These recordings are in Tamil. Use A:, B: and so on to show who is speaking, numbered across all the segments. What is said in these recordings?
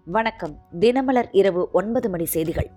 A: வணக்கம் தினமலர் இரவு ஒன்பது மணி செய்திகள்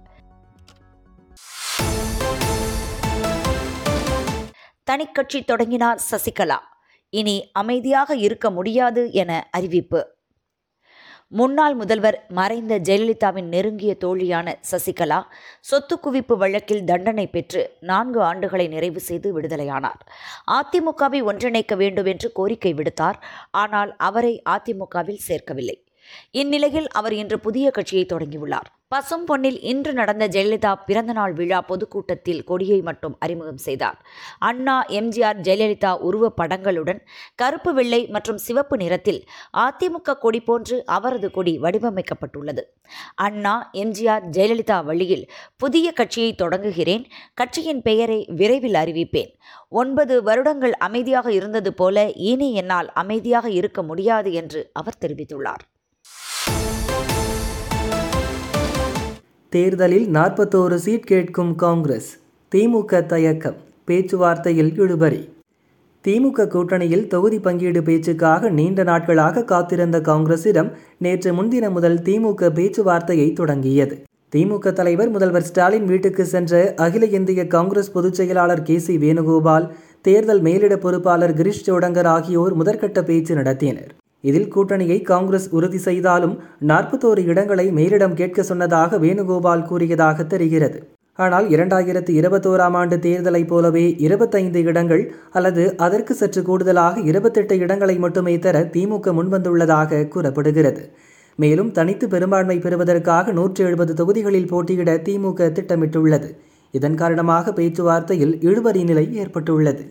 A: தனிக்கட்சி தொடங்கினார் சசிகலா இனி அமைதியாக இருக்க முடியாது என அறிவிப்பு முன்னாள் முதல்வர் மறைந்த ஜெயலலிதாவின் நெருங்கிய தோழியான சசிகலா சொத்து குவிப்பு வழக்கில் தண்டனை பெற்று நான்கு ஆண்டுகளை நிறைவு செய்து விடுதலையானார் அதிமுகவை ஒன்றிணைக்க வேண்டும் என்று கோரிக்கை விடுத்தார் ஆனால் அவரை அதிமுகவில் சேர்க்கவில்லை இந்நிலையில் அவர் இன்று புதிய கட்சியை தொடங்கியுள்ளார் பசும் பொன்னில் இன்று நடந்த ஜெயலலிதா பிறந்தநாள் விழா பொதுக்கூட்டத்தில் கொடியை மட்டும் அறிமுகம் செய்தார் அண்ணா எம்ஜிஆர் ஜெயலலிதா உருவ படங்களுடன் கருப்பு வெள்ளை மற்றும் சிவப்பு நிறத்தில் அதிமுக கொடி போன்று அவரது கொடி வடிவமைக்கப்பட்டுள்ளது அண்ணா எம்ஜிஆர் ஜெயலலிதா வழியில் புதிய கட்சியை தொடங்குகிறேன் கட்சியின் பெயரை விரைவில் அறிவிப்பேன் ஒன்பது வருடங்கள் அமைதியாக இருந்தது போல இனி என்னால் அமைதியாக இருக்க முடியாது என்று அவர் தெரிவித்துள்ளார்
B: தேர்தலில் நாற்பத்தோரு சீட் கேட்கும் காங்கிரஸ் திமுக தயக்கம் பேச்சுவார்த்தையில் இழுபறி திமுக கூட்டணியில் தொகுதி பங்கீடு பேச்சுக்காக நீண்ட நாட்களாக காத்திருந்த காங்கிரசிடம் நேற்று முன்தினம் முதல் திமுக பேச்சுவார்த்தையை தொடங்கியது திமுக தலைவர் முதல்வர் ஸ்டாலின் வீட்டுக்கு சென்ற அகில இந்திய காங்கிரஸ் பொதுச் செயலாளர் கே சி வேணுகோபால் தேர்தல் மேலிட பொறுப்பாளர் கிரிஷ் சோடங்கர் ஆகியோர் முதற்கட்ட பேச்சு நடத்தினர் இதில் கூட்டணியை காங்கிரஸ் உறுதி செய்தாலும் நாற்பத்தோரு இடங்களை மேலிடம் கேட்க சொன்னதாக வேணுகோபால் கூறியதாக தெரிகிறது ஆனால் இரண்டாயிரத்தி இருபத்தோராம் ஆண்டு தேர்தலைப் போலவே இருபத்தைந்து இடங்கள் அல்லது அதற்கு சற்று கூடுதலாக இருபத்தெட்டு இடங்களை மட்டுமே தர திமுக முன்வந்துள்ளதாக கூறப்படுகிறது மேலும் தனித்து பெரும்பான்மை பெறுவதற்காக நூற்றி எழுபது தொகுதிகளில் போட்டியிட திமுக திட்டமிட்டுள்ளது இதன் காரணமாக பேச்சுவார்த்தையில் இழுபறி நிலை ஏற்பட்டுள்ளது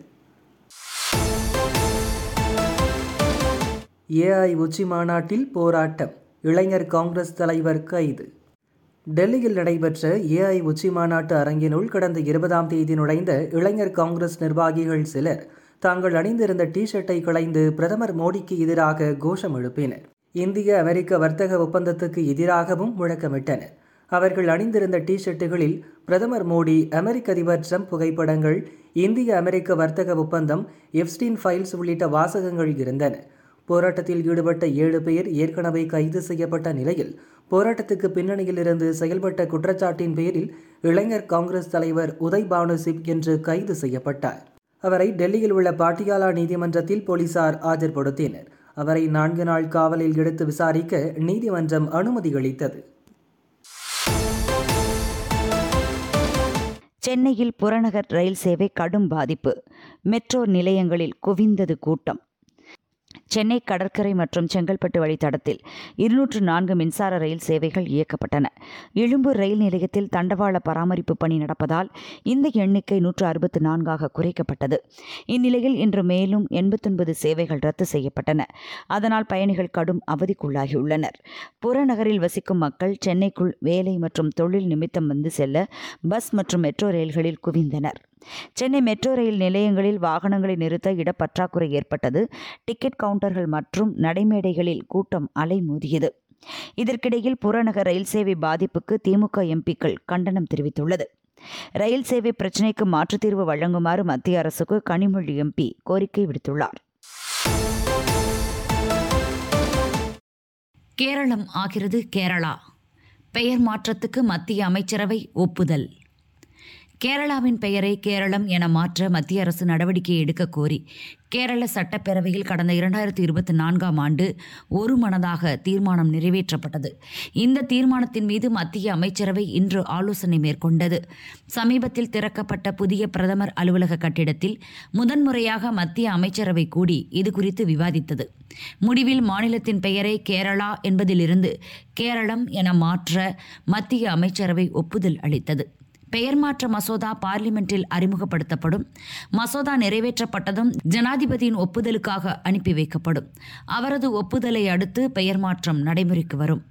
B: ஏஐ உச்சி மாநாட்டில் போராட்டம் இளைஞர் காங்கிரஸ் தலைவர் கைது டெல்லியில் நடைபெற்ற ஏஐ உச்சி மாநாட்டு அரங்கினுள் கடந்த இருபதாம் தேதி நுழைந்த இளைஞர் காங்கிரஸ் நிர்வாகிகள் சிலர் தாங்கள் அணிந்திருந்த டி ஷர்ட்டை களைந்து பிரதமர் மோடிக்கு எதிராக கோஷம் எழுப்பினர் இந்திய அமெரிக்க வர்த்தக ஒப்பந்தத்துக்கு எதிராகவும் முழக்கமிட்டனர் அவர்கள் அணிந்திருந்த டி ஷர்ட்டுகளில் பிரதமர் மோடி அமெரிக்க அதிபர் ட்ரம்ப் புகைப்படங்கள் இந்திய அமெரிக்க வர்த்தக ஒப்பந்தம் எப்ஸ்டீன் ஃபைல்ஸ் உள்ளிட்ட வாசகங்கள் இருந்தன போராட்டத்தில் ஈடுபட்ட ஏழு பேர் ஏற்கனவே கைது செய்யப்பட்ட நிலையில் போராட்டத்துக்கு பின்னணியில் இருந்து செயல்பட்ட குற்றச்சாட்டின் பேரில் இளைஞர் காங்கிரஸ் தலைவர் உதய் பானு சிப் என்று கைது செய்யப்பட்டார் அவரை டெல்லியில் உள்ள பாட்டியாலா நீதிமன்றத்தில் போலீசார் ஆஜர்படுத்தினர் அவரை நான்கு நாள் காவலில் எடுத்து விசாரிக்க நீதிமன்றம் அனுமதி அளித்தது
A: சென்னையில் புறநகர் ரயில் சேவை கடும் பாதிப்பு மெட்ரோ நிலையங்களில் குவிந்தது கூட்டம் சென்னை கடற்கரை மற்றும் செங்கல்பட்டு வழித்தடத்தில் இருநூற்று நான்கு மின்சார ரயில் சேவைகள் இயக்கப்பட்டன எழும்பூர் ரயில் நிலையத்தில் தண்டவாள பராமரிப்பு பணி நடப்பதால் இந்த எண்ணிக்கை நூற்று அறுபத்து நான்காக குறைக்கப்பட்டது இந்நிலையில் இன்று மேலும் எண்பத்தொன்பது சேவைகள் ரத்து செய்யப்பட்டன அதனால் பயணிகள் கடும் அவதிக்குள்ளாகியுள்ளனர் புறநகரில் வசிக்கும் மக்கள் சென்னைக்குள் வேலை மற்றும் தொழில் நிமித்தம் வந்து செல்ல பஸ் மற்றும் மெட்ரோ ரயில்களில் குவிந்தனர் சென்னை மெட்ரோ ரயில் நிலையங்களில் வாகனங்களை நிறுத்த இடப்பற்றாக்குறை ஏற்பட்டது டிக்கெட் கவுண்டர்கள் மற்றும் நடைமேடைகளில் கூட்டம் அலைமோதியது இதற்கிடையில் புறநகர் ரயில் சேவை பாதிப்புக்கு திமுக எம்பிக்கள் கண்டனம் தெரிவித்துள்ளது ரயில் சேவை பிரச்சினைக்கு மாற்றுத் தீர்வு வழங்குமாறு மத்திய அரசுக்கு கனிமொழி எம்பி கோரிக்கை விடுத்துள்ளார்
C: கேரளம் ஆகிறது கேரளா பெயர் மாற்றத்துக்கு மத்திய அமைச்சரவை ஒப்புதல் கேரளாவின் பெயரை கேரளம் என மாற்ற மத்திய அரசு நடவடிக்கை எடுக்க கோரி கேரள சட்டப்பேரவையில் கடந்த இரண்டாயிரத்தி இருபத்தி நான்காம் ஆண்டு ஒரு மனதாக தீர்மானம் நிறைவேற்றப்பட்டது இந்த தீர்மானத்தின் மீது மத்திய அமைச்சரவை இன்று ஆலோசனை மேற்கொண்டது சமீபத்தில் திறக்கப்பட்ட புதிய பிரதமர் அலுவலக கட்டிடத்தில் முதன்முறையாக மத்திய அமைச்சரவை கூடி இது குறித்து விவாதித்தது முடிவில் மாநிலத்தின் பெயரை கேரளா என்பதிலிருந்து கேரளம் என மாற்ற மத்திய அமைச்சரவை ஒப்புதல் அளித்தது பெயர் மாற்ற மசோதா பார்லிமெண்டில் அறிமுகப்படுத்தப்படும் மசோதா நிறைவேற்றப்பட்டதும் ஜனாதிபதியின் ஒப்புதலுக்காக அனுப்பி வைக்கப்படும் அவரது ஒப்புதலை அடுத்து பெயர் மாற்றம் நடைமுறைக்கு வரும்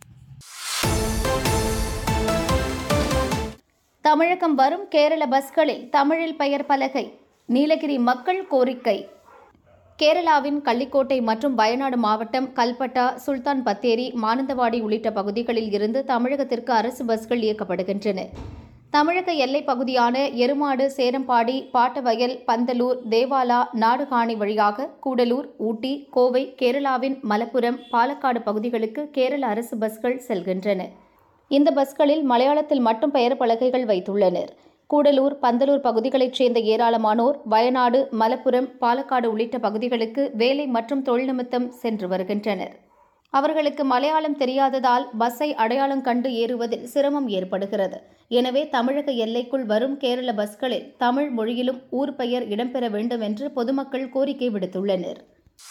D: தமிழகம் வரும் கேரள பஸ்களில் தமிழில் பெயர் பலகை நீலகிரி மக்கள் கோரிக்கை கேரளாவின் கள்ளிக்கோட்டை மற்றும் வயநாடு மாவட்டம் கல்பட்டா சுல்தான் பத்தேரி மானந்தவாடி உள்ளிட்ட பகுதிகளில் இருந்து தமிழகத்திற்கு அரசு பஸ்கள் இயக்கப்படுகின்றன தமிழக எல்லைப் பகுதியான எருமாடு சேரம்பாடி பாட்டவயல் பந்தலூர் தேவாலா நாடுகாணி வழியாக கூடலூர் ஊட்டி கோவை கேரளாவின் மலப்புரம் பாலக்காடு பகுதிகளுக்கு கேரள அரசு பஸ்கள் செல்கின்றன இந்த பஸ்களில் மலையாளத்தில் மட்டும் பெயர் பலகைகள் வைத்துள்ளனர் கூடலூர் பந்தலூர் பகுதிகளைச் சேர்ந்த ஏராளமானோர் வயநாடு மலப்புரம் பாலக்காடு உள்ளிட்ட பகுதிகளுக்கு வேலை மற்றும் தொழில் நிமித்தம் சென்று வருகின்றனர் அவர்களுக்கு மலையாளம் தெரியாததால் பஸ்ஸை அடையாளம் கண்டு ஏறுவதில் சிரமம் ஏற்படுகிறது எனவே தமிழக எல்லைக்குள் வரும் கேரள பஸ்களில் தமிழ் மொழியிலும் ஊர் பெயர் இடம்பெற வேண்டும் என்று பொதுமக்கள் கோரிக்கை விடுத்துள்ளனர்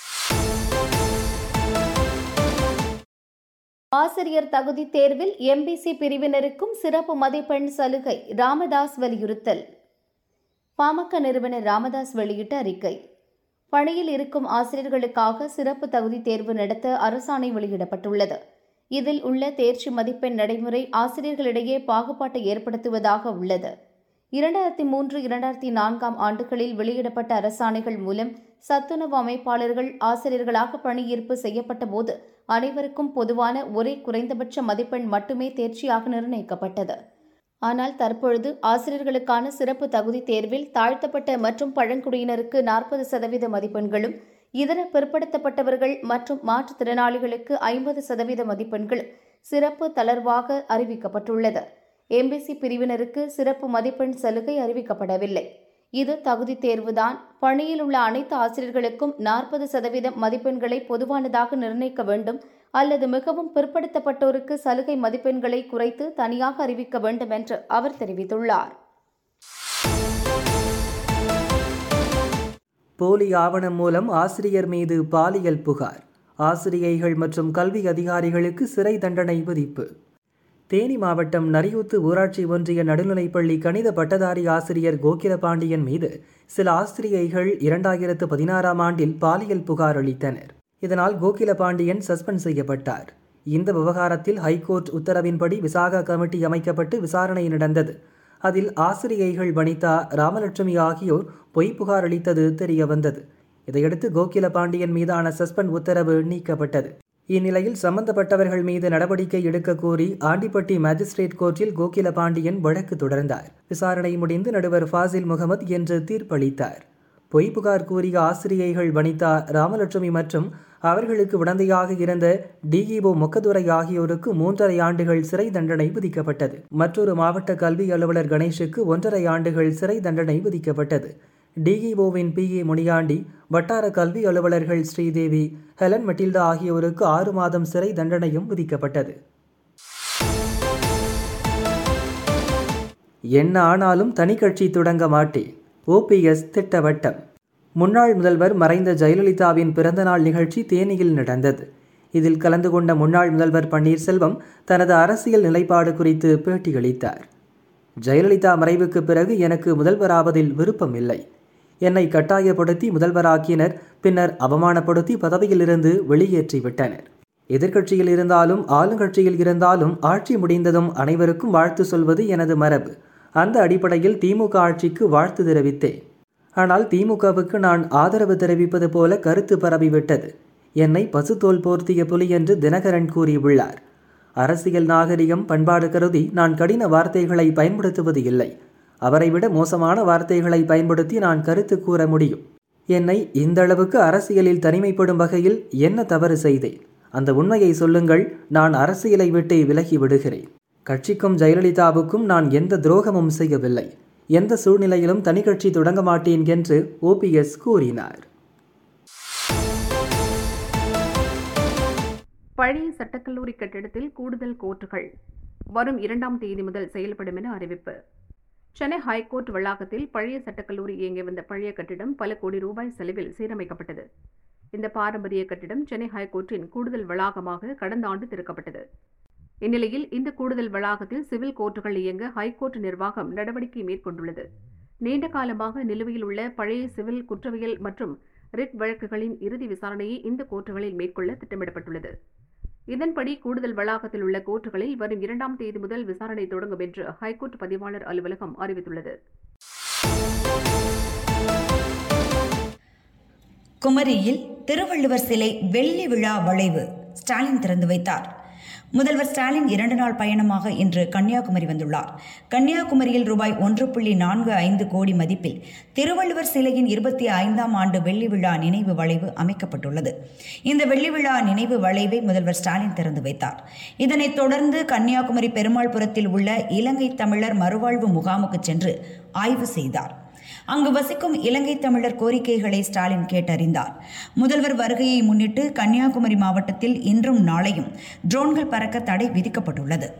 D: ஆசிரியர் தகுதி தேர்வில் எம்பிசி பிரிவினருக்கும் சிறப்பு மதிப்பெண் சலுகை ராமதாஸ் வலியுறுத்தல் பாமக நிறுவனர் ராமதாஸ் வெளியிட்ட அறிக்கை பணியில் இருக்கும் ஆசிரியர்களுக்காக சிறப்பு தகுதி தேர்வு நடத்த அரசாணை வெளியிடப்பட்டுள்ளது இதில் உள்ள தேர்ச்சி மதிப்பெண் நடைமுறை ஆசிரியர்களிடையே பாகுபாட்டை ஏற்படுத்துவதாக உள்ளது இரண்டாயிரத்தி மூன்று இரண்டாயிரத்தி நான்காம் ஆண்டுகளில் வெளியிடப்பட்ட அரசாணைகள் மூலம் சத்துணவு அமைப்பாளர்கள் ஆசிரியர்களாக பணியேற்பு செய்யப்பட்ட போது அனைவருக்கும் பொதுவான ஒரே குறைந்தபட்ச மதிப்பெண் மட்டுமே தேர்ச்சியாக நிர்ணயிக்கப்பட்டது ஆனால் தற்பொழுது ஆசிரியர்களுக்கான சிறப்பு தகுதி தேர்வில் தாழ்த்தப்பட்ட மற்றும் பழங்குடியினருக்கு நாற்பது சதவீத மதிப்பெண்களும் இதர பிற்படுத்தப்பட்டவர்கள் மற்றும் மாற்றுத்திறனாளிகளுக்கு ஐம்பது சதவீத மதிப்பெண்களும் சிறப்பு தளர்வாக அறிவிக்கப்பட்டுள்ளது எம்பிசி பிரிவினருக்கு சிறப்பு மதிப்பெண் சலுகை அறிவிக்கப்படவில்லை இது தகுதி தேர்வுதான் பணியில் உள்ள அனைத்து ஆசிரியர்களுக்கும் நாற்பது சதவீதம் மதிப்பெண்களை பொதுவானதாக நிர்ணயிக்க வேண்டும் அல்லது மிகவும் பிற்படுத்தப்பட்டோருக்கு சலுகை மதிப்பெண்களை குறைத்து தனியாக அறிவிக்க வேண்டும் என்று அவர் தெரிவித்துள்ளார்
B: போலி ஆவணம் மூலம் ஆசிரியர் மீது பாலியல் புகார் ஆசிரியைகள் மற்றும் கல்வி அதிகாரிகளுக்கு சிறை தண்டனை விதிப்பு தேனி மாவட்டம் நரியூத்து ஊராட்சி ஒன்றிய நடுநிலைப்பள்ளி கணித பட்டதாரி ஆசிரியர் கோகில பாண்டியன் மீது சில ஆசிரியைகள் இரண்டாயிரத்து பதினாறாம் ஆண்டில் பாலியல் புகார் அளித்தனர் இதனால் கோகில பாண்டியன் சஸ்பெண்ட் செய்யப்பட்டார் இந்த விவகாரத்தில் ஹைகோர்ட் உத்தரவின்படி விசாகா கமிட்டி அமைக்கப்பட்டு விசாரணை நடந்தது அதில் ஆசிரியைகள் வனிதா ராமலட்சுமி ஆகியோர் பொய் புகார் அளித்தது தெரிய வந்தது இதையடுத்து கோகில பாண்டியன் மீதான சஸ்பெண்ட் உத்தரவு நீக்கப்பட்டது இந்நிலையில் சம்பந்தப்பட்டவர்கள் மீது நடவடிக்கை எடுக்க கோரி ஆண்டிப்பட்டி மேஜிஸ்ட்ரேட் கோர்ட்டில் கோகில பாண்டியன் வழக்கு தொடர்ந்தார் விசாரணை முடிந்து நடுவர் ஃபாசில் முகமது என்று தீர்ப்பளித்தார் பொய் புகார் கூறிய ஆசிரியைகள் வனிதா ராமலட்சுமி மற்றும் அவர்களுக்கு உடந்தையாக இருந்த டிஇஓ மொக்கதுரை ஆகியோருக்கு மூன்றரை ஆண்டுகள் சிறை தண்டனை விதிக்கப்பட்டது மற்றொரு மாவட்ட கல்வி அலுவலர் கணேஷுக்கு ஒன்றரை ஆண்டுகள் சிறை தண்டனை விதிக்கப்பட்டது டிஇஓவின் பி ஏ முனியாண்டி வட்டார கல்வி அலுவலர்கள் ஸ்ரீதேவி ஹெலன் மெட்டில்டா ஆகியோருக்கு ஆறு மாதம் சிறை தண்டனையும் விதிக்கப்பட்டது என்ன ஆனாலும் தனி கட்சி தொடங்க மாட்டேன் ஓபிஎஸ் திட்டவட்டம் முன்னாள் முதல்வர் மறைந்த ஜெயலலிதாவின் பிறந்தநாள் நிகழ்ச்சி தேனியில் நடந்தது இதில் கலந்து கொண்ட முன்னாள் முதல்வர் பன்னீர்செல்வம் தனது அரசியல் நிலைப்பாடு குறித்து பேட்டியளித்தார் ஜெயலலிதா மறைவுக்கு பிறகு எனக்கு முதல்வராவதில் விருப்பம் இல்லை என்னை கட்டாயப்படுத்தி முதல்வராக்கினர் பின்னர் அவமானப்படுத்தி பதவியிலிருந்து வெளியேற்றிவிட்டனர் எதிர்க்கட்சியில் இருந்தாலும் ஆளுங்கட்சியில் இருந்தாலும் ஆட்சி முடிந்ததும் அனைவருக்கும் வாழ்த்து சொல்வது எனது மரபு அந்த அடிப்படையில் திமுக ஆட்சிக்கு வாழ்த்து தெரிவித்தேன் ஆனால் திமுகவுக்கு நான் ஆதரவு தெரிவிப்பது போல கருத்து பரவிவிட்டது என்னை பசுத்தோல் போர்த்திய புலி என்று தினகரன் கூறியுள்ளார் அரசியல் நாகரிகம் பண்பாடு கருதி நான் கடின வார்த்தைகளை பயன்படுத்துவது இல்லை அவரை விட மோசமான வார்த்தைகளை பயன்படுத்தி நான் கருத்து கூற முடியும் என்னை இந்த அளவுக்கு அரசியலில் தனிமைப்படும் வகையில் என்ன தவறு செய்தேன் அந்த உண்மையை சொல்லுங்கள் நான் அரசியலை விட்டு விலகி விடுகிறேன் கட்சிக்கும் ஜெயலலிதாவுக்கும் நான் எந்த துரோகமும் செய்யவில்லை எந்த சூழ்நிலையிலும் தனி கட்சி தொடங்க மாட்டேன் என்று ஓபிஎஸ் கூறினார்
E: பழைய சட்டக்கல்லூரி கட்டிடத்தில் கூடுதல் கோர்ட்டுகள் வரும் இரண்டாம் தேதி முதல் செயல்படும் என அறிவிப்பு சென்னை ஹைகோர்ட் வளாகத்தில் பழைய சட்டக்கல்லூரி இயங்கி வந்த பழைய கட்டிடம் பல கோடி ரூபாய் செலவில் சீரமைக்கப்பட்டது இந்த பாரம்பரிய கட்டிடம் சென்னை ஹைகோர்ட்டின் கூடுதல் வளாகமாக கடந்த ஆண்டு திறக்கப்பட்டது இந்நிலையில் இந்த கூடுதல் வளாகத்தில் சிவில் கோர்ட்டுகள் இயங்க ஹைகோர்ட் நிர்வாகம் நடவடிக்கை மேற்கொண்டுள்ளது நீண்ட காலமாக நிலுவையில் உள்ள பழைய சிவில் குற்றவியல் மற்றும் ரிட் வழக்குகளின் இறுதி விசாரணையை இந்த கோர்ட்டுகளில் மேற்கொள்ள திட்டமிடப்பட்டுள்ளது இதன்படி கூடுதல் வளாகத்தில் உள்ள கோர்ட்டுகளில் வரும் இரண்டாம் தேதி முதல் விசாரணை தொடங்கும் என்று ஹைகோர்ட் பதிவாளர் அலுவலகம் அறிவித்துள்ளது
C: குமரியில் திருவள்ளுவர் சிலை வெள்ளி விழா வளைவு ஸ்டாலின் திறந்து வைத்தார் முதல்வர் ஸ்டாலின் இரண்டு நாள் பயணமாக இன்று கன்னியாகுமரி வந்துள்ளார் கன்னியாகுமரியில் ரூபாய் ஒன்று புள்ளி நான்கு ஐந்து கோடி மதிப்பில் திருவள்ளுவர் சிலையின் இருபத்தி ஐந்தாம் ஆண்டு வெள்ளி விழா நினைவு வளைவு அமைக்கப்பட்டுள்ளது இந்த வெள்ளி விழா நினைவு வளைவை முதல்வர் ஸ்டாலின் திறந்து வைத்தார் இதனைத் தொடர்ந்து கன்னியாகுமரி பெருமாள்புரத்தில் உள்ள இலங்கை தமிழர் மறுவாழ்வு முகாமுக்கு சென்று ஆய்வு செய்தார் அங்கு வசிக்கும் இலங்கை தமிழர் கோரிக்கைகளை ஸ்டாலின் கேட்டறிந்தார் முதல்வர் வருகையை முன்னிட்டு கன்னியாகுமரி மாவட்டத்தில் இன்றும் நாளையும் ட்ரோன்கள் பறக்க தடை விதிக்கப்பட்டுள்ளது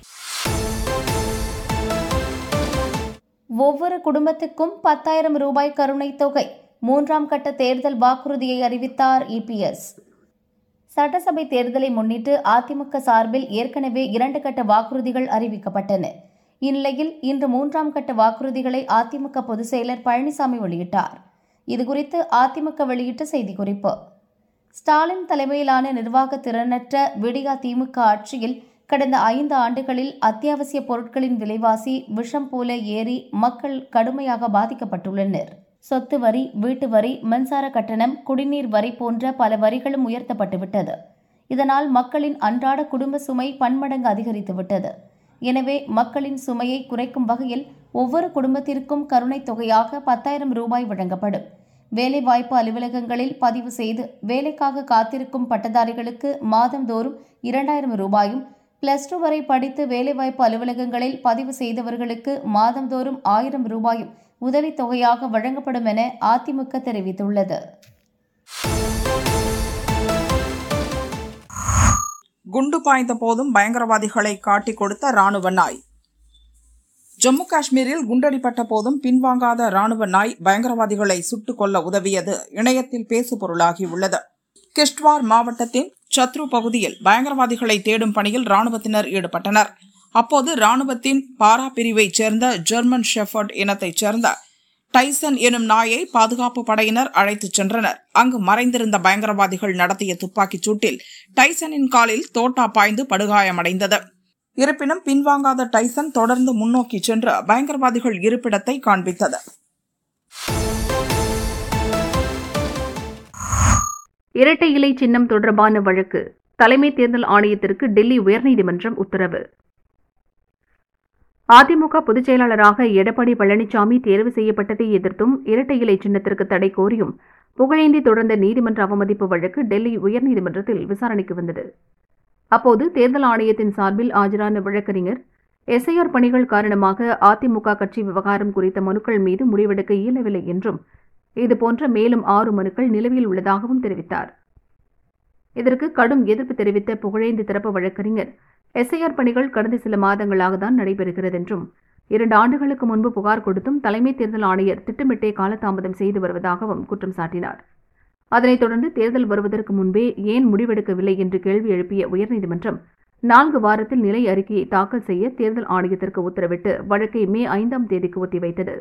D: ஒவ்வொரு குடும்பத்துக்கும் பத்தாயிரம் ரூபாய் கருணைத் தொகை மூன்றாம் கட்ட தேர்தல் வாக்குறுதியை அறிவித்தார் இபிஎஸ் சட்டசபை தேர்தலை முன்னிட்டு அதிமுக சார்பில் ஏற்கனவே இரண்டு கட்ட வாக்குறுதிகள் அறிவிக்கப்பட்டன இந்நிலையில் இன்று மூன்றாம் கட்ட வாக்குறுதிகளை அதிமுக பொதுச் செயலர் பழனிசாமி வெளியிட்டார் இதுகுறித்து அதிமுக வெளியிட்ட செய்திக்குறிப்பு ஸ்டாலின் தலைமையிலான நிர்வாக திறனற்ற விடியா திமுக ஆட்சியில் கடந்த ஐந்து ஆண்டுகளில் அத்தியாவசிய பொருட்களின் விலைவாசி விஷம் போல ஏறி மக்கள் கடுமையாக பாதிக்கப்பட்டுள்ளனர் சொத்து வரி வீட்டு வரி மின்சார கட்டணம் குடிநீர் வரி போன்ற பல வரிகளும் உயர்த்தப்பட்டுவிட்டது இதனால் மக்களின் அன்றாட குடும்ப சுமை பன்மடங்கு அதிகரித்துவிட்டது எனவே மக்களின் சுமையை குறைக்கும் வகையில் ஒவ்வொரு குடும்பத்திற்கும் கருணைத் தொகையாக பத்தாயிரம் ரூபாய் வழங்கப்படும் வேலைவாய்ப்பு அலுவலகங்களில் பதிவு செய்து வேலைக்காக காத்திருக்கும் பட்டதாரிகளுக்கு மாதந்தோறும் இரண்டாயிரம் ரூபாயும் பிளஸ் டூ வரை படித்து வேலைவாய்ப்பு அலுவலகங்களில் பதிவு செய்தவர்களுக்கு மாதந்தோறும் ஆயிரம் ரூபாயும் உதவித் தொகையாக வழங்கப்படும் என அதிமுக தெரிவித்துள்ளது
F: குண்டு பாய்ந்த போதும் பயங்கரவாதிகளை காட்டிக் கொடுத்த ராணுவ நாய் ஜம்மு காஷ்மீரில் குண்டடிப்பட்ட போதும் பின்வாங்காத ராணுவ நாய் பயங்கரவாதிகளை சுட்டுக் கொல்ல உதவியது இணையத்தில் பேசுபொருளாகியுள்ளது கிஷ்ட்வார் மாவட்டத்தின் சத்ரு பகுதியில் பயங்கரவாதிகளை தேடும் பணியில் ராணுவத்தினர் ஈடுபட்டனர் அப்போது ராணுவத்தின் பாரா பிரிவைச் சேர்ந்த ஜெர்மன் ஷெஃபர்ட் இனத்தைச் சேர்ந்த டைசன் எனும் நாயை பாதுகாப்பு படையினர் அழைத்துச் சென்றனர் அங்கு மறைந்திருந்த பயங்கரவாதிகள் நடத்திய துப்பாக்கிச் சூட்டில் டைசனின் காலில் தோட்டா பாய்ந்து படுகாயமடைந்தது இருப்பினும் பின்வாங்காத டைசன் தொடர்ந்து முன்னோக்கி சென்று பயங்கரவாதிகள் இருப்பிடத்தை காண்பித்தது
E: இரட்டை இலை சின்னம் தொடர்பான வழக்கு தலைமை தேர்தல் ஆணையத்திற்கு டெல்லி உயர்நீதிமன்றம் உத்தரவு அதிமுக பொதுச் செயலாளராக எடப்பாடி பழனிசாமி தேர்வு செய்யப்பட்டதை எதிர்த்தும் இரட்டை இலை சின்னத்திற்கு தடை கோரியும் புகழேந்தி தொடர்ந்த நீதிமன்ற அவமதிப்பு வழக்கு டெல்லி உயர்நீதிமன்றத்தில் விசாரணைக்கு வந்தது அப்போது தேர்தல் ஆணையத்தின் சார்பில் ஆஜரான வழக்கறிஞர் எஸ்ஐஆர் பணிகள் காரணமாக அதிமுக கட்சி விவகாரம் குறித்த மனுக்கள் மீது முடிவெடுக்க இயலவில்லை என்றும் இதுபோன்ற மேலும் ஆறு மனுக்கள் நிலுவையில் உள்ளதாகவும் தெரிவித்தார் இதற்கு கடும் எதிர்ப்பு தெரிவித்த புகழேந்தி தரப்பு வழக்கறிஞர் எஸ்ஐஆர் பணிகள் கடந்த சில மாதங்களாக தான் நடைபெறுகிறது என்றும் இரண்டு ஆண்டுகளுக்கு முன்பு புகார் கொடுத்தும் தலைமை தேர்தல் ஆணையர் திட்டமிட்டே காலதாமதம் செய்து வருவதாகவும் குற்றம் சாட்டினார் அதனைத் தொடர்ந்து தேர்தல் வருவதற்கு முன்பே ஏன் முடிவெடுக்கவில்லை என்று கேள்வி எழுப்பிய உயர்நீதிமன்றம் நான்கு வாரத்தில் நிலை அறிக்கையை தாக்கல் செய்ய தேர்தல் ஆணையத்திற்கு உத்தரவிட்டு வழக்கை மே ஐந்தாம் தேதிக்கு ஒத்திவைத்தது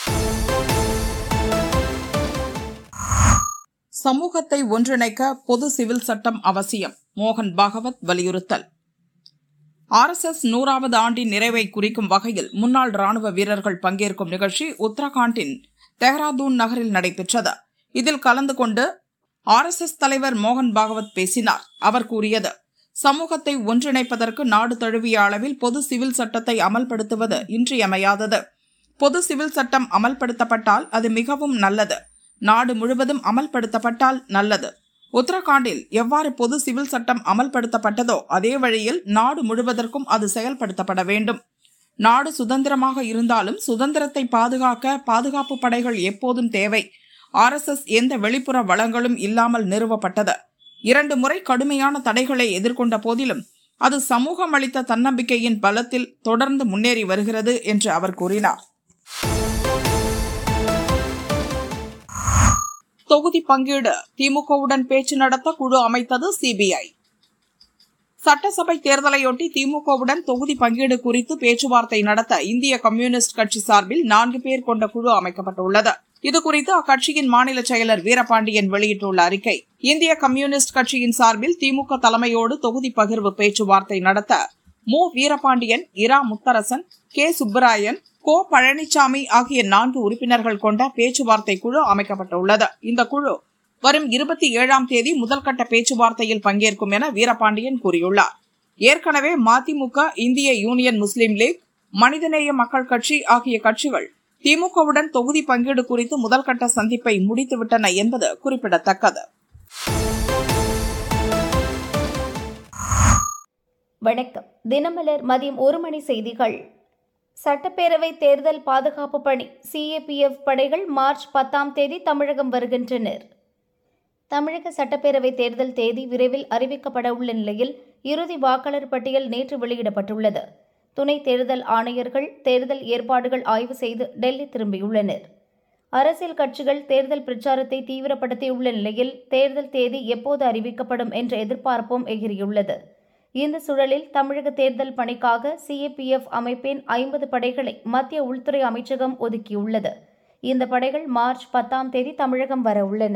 F: சமூகத்தை ஒன்றிணைக்க பொது சிவில் சட்டம் அவசியம் மோகன் பாகவத் வலியுறுத்தல் ஆர்எஸ்எஸ் நூறாவது ஆண்டின் நிறைவை குறிக்கும் வகையில் முன்னாள் ராணுவ வீரர்கள் பங்கேற்கும் நிகழ்ச்சி உத்தரகாண்டின் தெஹ்ராதூன் நகரில் நடைபெற்றது இதில் கலந்து கொண்டு ஆர்எஸ்எஸ் தலைவர் மோகன் பாகவத் பேசினார் அவர் கூறியது சமூகத்தை ஒன்றிணைப்பதற்கு நாடு தழுவிய அளவில் பொது சிவில் சட்டத்தை அமல்படுத்துவது இன்றியமையாதது பொது சிவில் சட்டம் அமல்படுத்தப்பட்டால் அது மிகவும் நல்லது நாடு முழுவதும் அமல்படுத்தப்பட்டால் நல்லது உத்தரகாண்டில் எவ்வாறு பொது சிவில் சட்டம் அமல்படுத்தப்பட்டதோ அதே வழியில் நாடு முழுவதற்கும் அது செயல்படுத்தப்பட வேண்டும் நாடு சுதந்திரமாக இருந்தாலும் சுதந்திரத்தை பாதுகாக்க பாதுகாப்பு படைகள் எப்போதும் தேவை ஆர்எஸ்எஸ் எந்த வெளிப்புற வளங்களும் இல்லாமல் நிறுவப்பட்டது இரண்டு முறை கடுமையான தடைகளை எதிர்கொண்ட போதிலும் அது சமூகம் அளித்த தன்னம்பிக்கையின் பலத்தில் தொடர்ந்து முன்னேறி வருகிறது என்று அவர் கூறினார் தொகுதி பங்கீடு திமுகவுடன் பேச்சு நடத்த குழு அமைத்தது சிபிஐ சட்டசபை தேர்தலையொட்டி திமுகவுடன் தொகுதி பங்கீடு குறித்து பேச்சுவார்த்தை நடத்த இந்திய கம்யூனிஸ்ட் கட்சி சார்பில் நான்கு பேர் கொண்ட குழு அமைக்கப்பட்டுள்ளது இதுகுறித்து அக்கட்சியின் மாநில செயலர் வீரபாண்டியன் வெளியிட்டுள்ள அறிக்கை இந்திய கம்யூனிஸ்ட் கட்சியின் சார்பில் திமுக தலைமையோடு தொகுதி பகிர்வு பேச்சுவார்த்தை நடத்த மு வீரபாண்டியன் இரா முத்தரசன் கே சுப்பராயன் கோ பழனிசாமி ஆகிய நான்கு உறுப்பினர்கள் கொண்ட பேச்சுவார்த்தை குழு அமைக்கப்பட்டுள்ளது இந்த குழு வரும் இருபத்தி ஏழாம் தேதி முதல்கட்ட பேச்சுவார்த்தையில் பங்கேற்கும் என வீரபாண்டியன் கூறியுள்ளார் ஏற்கனவே மதிமுக இந்திய யூனியன் முஸ்லீம் லீக் மனிதநேய மக்கள் கட்சி ஆகிய கட்சிகள் திமுகவுடன் தொகுதி பங்கீடு குறித்து முதல்கட்ட சந்திப்பை முடித்துவிட்டன என்பது குறிப்பிடத்தக்கது
D: வணக்கம் தினமலர் மதியம் ஒரு மணி செய்திகள் சட்டப்பேரவை தேர்தல் பாதுகாப்பு பணி சிஏபிஎஃப் படைகள் மார்ச் பத்தாம் தேதி தமிழகம் வருகின்றனர் தமிழக சட்டப்பேரவை தேர்தல் தேதி விரைவில் அறிவிக்கப்பட உள்ள நிலையில் இறுதி வாக்காளர் பட்டியல் நேற்று வெளியிடப்பட்டுள்ளது துணை தேர்தல் ஆணையர்கள் தேர்தல் ஏற்பாடுகள் ஆய்வு செய்து டெல்லி திரும்பியுள்ளனர் அரசியல் கட்சிகள் தேர்தல் பிரச்சாரத்தை தீவிரப்படுத்தியுள்ள நிலையில் தேர்தல் தேதி எப்போது அறிவிக்கப்படும் என்ற எதிர்பார்ப்பும் எகிரியுள்ளது இந்த சூழலில் தமிழக தேர்தல் பணிக்காக சிஏபிஎஃப் அமைப்பின் ஐம்பது படைகளை மத்திய உள்துறை அமைச்சகம் ஒதுக்கியுள்ளது இந்த படைகள் மார்ச் பத்தாம் தேதி தமிழகம் வர உள்ளன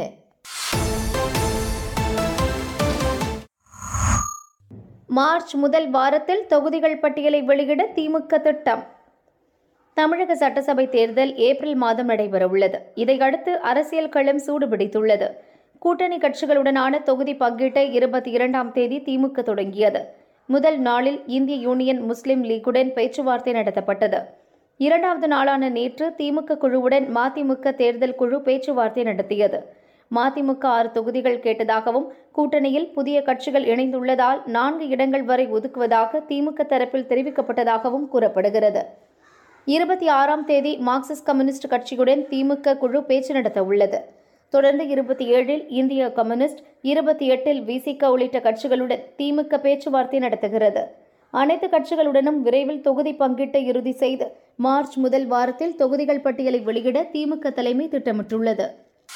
D: மார்ச் முதல் வாரத்தில் தொகுதிகள் பட்டியலை வெளியிட திமுக திட்டம் தமிழக சட்டசபை தேர்தல் ஏப்ரல் மாதம் நடைபெறவுள்ளது இதையடுத்து அரசியல் களம் சூடுபிடித்துள்ளது கூட்டணி கட்சிகளுடனான தொகுதி பங்கீட்டை இருபத்தி இரண்டாம் தேதி திமுக தொடங்கியது முதல் நாளில் இந்திய யூனியன் முஸ்லிம் லீக்குடன் பேச்சுவார்த்தை நடத்தப்பட்டது இரண்டாவது நாளான நேற்று திமுக குழுவுடன் மதிமுக தேர்தல் குழு பேச்சுவார்த்தை நடத்தியது மதிமுக ஆறு தொகுதிகள் கேட்டதாகவும் கூட்டணியில் புதிய கட்சிகள் இணைந்துள்ளதால் நான்கு இடங்கள் வரை ஒதுக்குவதாக திமுக தரப்பில் தெரிவிக்கப்பட்டதாகவும் கூறப்படுகிறது இருபத்தி ஆறாம் தேதி மார்க்சிஸ்ட் கம்யூனிஸ்ட் கட்சியுடன் திமுக குழு பேச்சு நடத்த உள்ளது தொடர்ந்து இருபத்தி ஏழில் இந்திய கம்யூனிஸ்ட் இருபத்தி எட்டில் விசிக உள்ளிட்ட கட்சிகளுடன் திமுக பேச்சுவார்த்தை நடத்துகிறது அனைத்து கட்சிகளுடனும் விரைவில் தொகுதி பங்கீட்டை இறுதி செய்து மார்ச் முதல் வாரத்தில் தொகுதிகள் பட்டியலை வெளியிட திமுக தலைமை திட்டமிட்டுள்ளது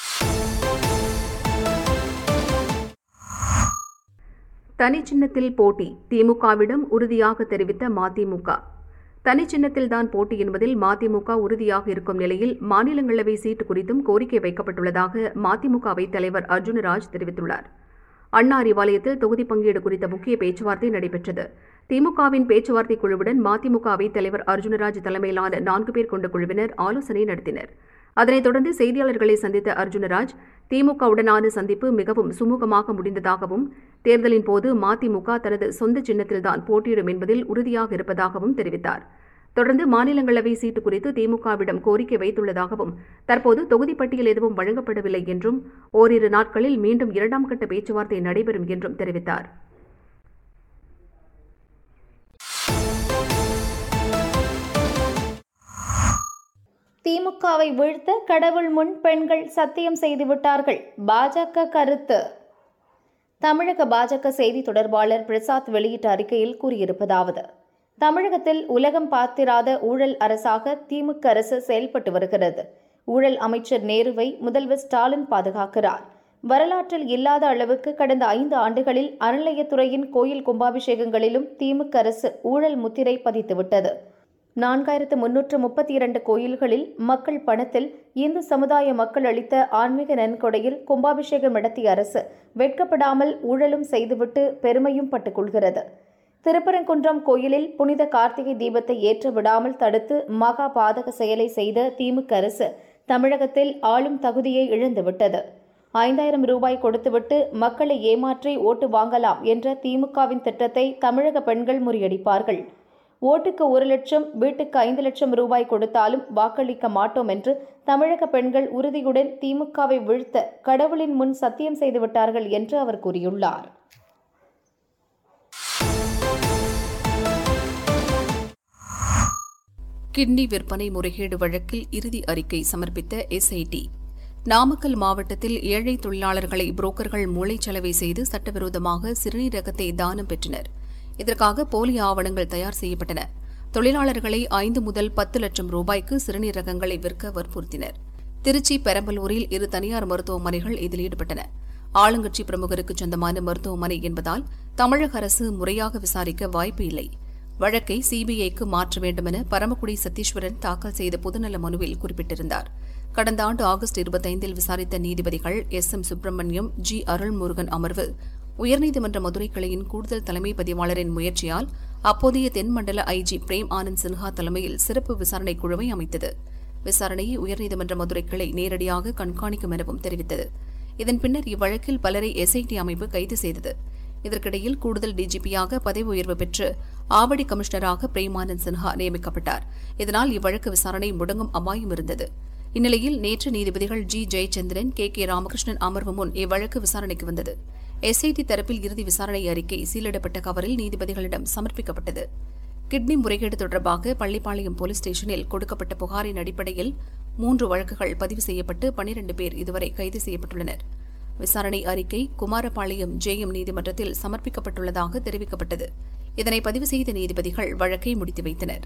E: தனிச்சின்னத்தில் போட்டி திமுகவிடம் உறுதியாக தெரிவித்த மதிமுக தனிச்சின்னத்தில்தான் போட்டி என்பதில் மதிமுக உறுதியாக இருக்கும் நிலையில் மாநிலங்களவை சீட்டு குறித்தும் கோரிக்கை வைக்கப்பட்டுள்ளதாக மதிமுக அவைத் தலைவர் அர்ஜுனராஜ் தெரிவித்துள்ளார் அண்ணா அறிவாலயத்தில் தொகுதி பங்கீடு குறித்த முக்கிய பேச்சுவார்த்தை நடைபெற்றது திமுகவின் பேச்சுவார்த்தை குழுவுடன் மதிமுக அவைத் தலைவர் அர்ஜுனராஜ் தலைமையிலான நான்கு பேர் கொண்ட குழுவினர் ஆலோசனை நடத்தினர் அதனைத் தொடர்ந்து செய்தியாளர்களை சந்தித்த அர்ஜுனராஜ் திமுகவுடனான சந்திப்பு மிகவும் சுமூகமாக முடிந்ததாகவும் தேர்தலின் போது மதிமுக தனது சொந்த சின்னத்தில்தான் போட்டியிடும் என்பதில் உறுதியாக இருப்பதாகவும் தெரிவித்தார் தொடர்ந்து மாநிலங்களவை சீட்டு குறித்து திமுகவிடம் கோரிக்கை வைத்துள்ளதாகவும் தற்போது தொகுதி பட்டியல் எதுவும் வழங்கப்படவில்லை என்றும் ஓரிரு நாட்களில் மீண்டும் இரண்டாம் கட்ட பேச்சுவார்த்தை நடைபெறும் என்றும் தெரிவித்தார்
D: திமுகவை வீழ்த்த கடவுள் முன் பெண்கள் சத்தியம் செய்துவிட்டார்கள் பாஜக கருத்து தமிழக பாஜக செய்தி தொடர்பாளர் பிரசாத் வெளியிட்ட அறிக்கையில் கூறியிருப்பதாவது தமிழகத்தில் உலகம் பார்த்திராத ஊழல் அரசாக திமுக அரசு செயல்பட்டு வருகிறது ஊழல் அமைச்சர் நேருவை முதல்வர் ஸ்டாலின் பாதுகாக்கிறார் வரலாற்றில் இல்லாத அளவுக்கு கடந்த ஐந்து ஆண்டுகளில் அறநிலையத்துறையின் கோயில் கும்பாபிஷேகங்களிலும் திமுக அரசு ஊழல் முத்திரை பதித்துவிட்டது நான்காயிரத்து முன்னூற்று முப்பத்தி இரண்டு கோயில்களில் மக்கள் பணத்தில் இந்து சமுதாய மக்கள் அளித்த ஆன்மீக நன்கொடையில் கும்பாபிஷேகம் நடத்திய அரசு வெட்கப்படாமல் ஊழலும் செய்துவிட்டு பெருமையும் பட்டுக்கொள்கிறது திருப்பரங்குன்றம் கோயிலில் புனித கார்த்திகை தீபத்தை ஏற்ற விடாமல் தடுத்து மகா பாதக செயலை செய்த திமுக அரசு தமிழகத்தில் ஆளும் தகுதியை இழந்துவிட்டது ஐந்தாயிரம் ரூபாய் கொடுத்துவிட்டு மக்களை ஏமாற்றி ஓட்டு வாங்கலாம் என்ற திமுகவின் திட்டத்தை தமிழக பெண்கள் முறியடிப்பார்கள் ஓட்டுக்கு ஒரு லட்சம் வீட்டுக்கு ஐந்து லட்சம் ரூபாய் கொடுத்தாலும் வாக்களிக்க மாட்டோம் என்று தமிழக பெண்கள் உறுதியுடன் திமுகவை வீழ்த்த கடவுளின் முன் சத்தியம் செய்து விட்டார்கள் என்று அவர் கூறியுள்ளார்
E: கிட்னி விற்பனை முறைகேடு வழக்கில் இறுதி அறிக்கை சமர்ப்பித்த எஸ்ஐடி நாமக்கல் மாவட்டத்தில் ஏழை தொழிலாளர்களை புரோக்கர்கள் மூளைச்சலவை செய்து சட்டவிரோதமாக சிறுநீரகத்தை தானம் பெற்றனர் இதற்காக போலி ஆவணங்கள் தயார் செய்யப்பட்டன தொழிலாளர்களை ஐந்து முதல் பத்து லட்சம் ரூபாய்க்கு சிறுநீரகங்களை விற்க வற்புறுத்தினர் திருச்சி பெரம்பலூரில் இரு தனியார் மருத்துவமனைகள் இதில் ஈடுபட்டன ஆளுங்கட்சி பிரமுகருக்கு சொந்தமான மருத்துவமனை என்பதால் தமிழக அரசு முறையாக விசாரிக்க வாய்ப்பு இல்லை வழக்கை சிபிஐக்கு மாற்ற வேண்டுமென பரமக்குடி சத்தீஸ்வரன் தாக்கல் செய்த பொதுநல மனுவில் குறிப்பிட்டிருந்தார் கடந்த ஆண்டு ஆகஸ்ட் இருபத்தைந்தில் விசாரித்த நீதிபதிகள் S M Subramaniam G Arulmurugan அமர்வு உயர்நீதிமன்ற மதுரை கிளையின் கூடுதல் தலைமை பதிவாளரின் முயற்சியால் அப்போதைய தென்மண்டல ஐஜி பிரேம் ஆனந்த் சின்ஹா தலைமையில் சிறப்பு விசாரணை குழுவை அமைத்தது விசாரணையை உயர்நீதிமன்ற மதுரை கிளை நேரடியாக கண்காணிக்கும் எனவும் தெரிவித்தது இதன் பின்னர் இவ்வழக்கில் பலரை எஸ்ஐடி அமைப்பு கைது செய்தது இதற்கிடையில் கூடுதல் டிஜிபியாக பதவி உயர்வு பெற்று ஆவடி கமிஷனராக பிரேமானந்த் சின்ஹா நியமிக்கப்பட்டார் இதனால் இவ்வழக்கு விசாரணை முடங்கும் அபாயம் இருந்தது இந்நிலையில் நேற்று நீதிபதிகள் G Jayachandran K K Ramakrishnan அமர்வு முன் இவ்வழக்கு விசாரணைக்கு வந்தது எஸ்ஐடி தரப்பில் இறுதி விசாரணை அறிக்கை சீலிடப்பட்ட கவரில் நீதிபதிகளிடம் சமர்ப்பிக்கப்பட்டது கிட்னி முறைகேடு தொடர்பாக பள்ளிப்பாளையம் போலீஸ் ஸ்டேஷனில் கொடுக்கப்பட்ட புகாரின் அடிப்படையில் மூன்று வழக்குகள் பதிவு செய்யப்பட்டு பனிரண்டு பேர் இதுவரை கைது செய்யப்பட்டுள்ளனர் விசாரணை அறிக்கை குமாரபாளையம் ஜேஎம் நீதிமன்றத்தில் சமர்ப்பிக்கப்பட்டுள்ளதாக தெரிவிக்கப்பட்டது இதனை பதிவு செய்த நீதிபதிகள் வழக்கை முடித்து வைத்தனர்